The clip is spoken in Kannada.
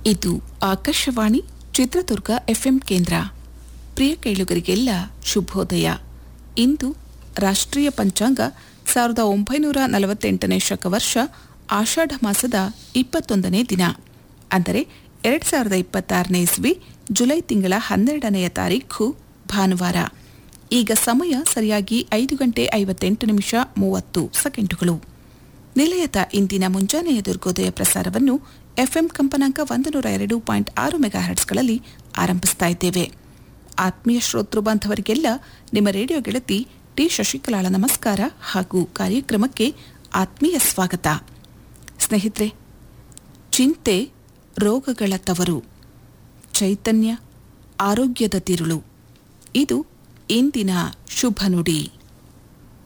ಇದು ಆಕಾಶವಾಣಿ ಚಿತ್ರದುರ್ಗ ಎಫ್ಎಂ ಕೇಂದ್ರ ಪ್ರಿಯ ಕೇಳುಗರಿಗೆಲ್ಲ ಶುಭೋದಯ ಇಂದು ರಾಷ್ಟ್ರೀಯ ಪಂಚಾಂಗ ಸಾವಿರದ ಒಂಬೈನೂರ ನಲವತ್ತೆಂಟನೇ ಶಕವರ್ಷ ಆಷಾಢ ಮಾಸದ ಇಪ್ಪತ್ತೊಂದನೇ ದಿನ ಅಂದರೆ ಎರಡು ಸಾವಿರದ ಇಪ್ಪತ್ತಾರನೇ ಇಸ್ವಿ ಜುಲೈ ತಿಂಗಳ ಹನ್ನೆರಡನೆಯ ತಾರೀಖು ಭಾನುವಾರ ಈಗ ಸಮಯ ಸರಿಯಾಗಿ ಐದು ಗಂಟೆ ಐವತ್ತೆಂಟು ನಿಮಿಷ ಮೂವತ್ತು ಸೆಕೆಂಡುಗಳು ನಿಲಯದ ಇಂದಿನ ಮುಂಜಾನೆಯ ದುರ್ಗೋದಯ ಪ್ರಸಾರವನ್ನು ಎಫ್ಎಂ ಕಂಪನಾಂಕ ಒಂದು ನೂರ ಎರಡು ಪಾಯಿಂಟ್ ಆರು ಮೆಗಾಹರ್ಟ್ಸ್ಗಳಲ್ಲಿ ಆರಂಭಿಸ್ತಾ ಇದ್ದೇವೆ ಆತ್ಮೀಯ ಶ್ರೋತೃ ಬಾಂಧವರಿಗೆಲ್ಲ ನಿಮ್ಮ ರೇಡಿಯೋ ಗೆಳತಿ ಟಿ ಶಶಿಕಲಾಳ ನಮಸ್ಕಾರ ಹಾಗೂ ಕಾರ್ಯಕ್ರಮಕ್ಕೆ ಆತ್ಮೀಯ ಸ್ವಾಗತ ಸ್ನೇಹಿತರೆ ಚಿಂತೆ ರೋಗಗಳ ತವರು ಚೈತನ್ಯ ಆರೋಗ್ಯದ ತಿರುಳು ಇದು ಇಂದಿನ ಶುಭ ನುಡಿ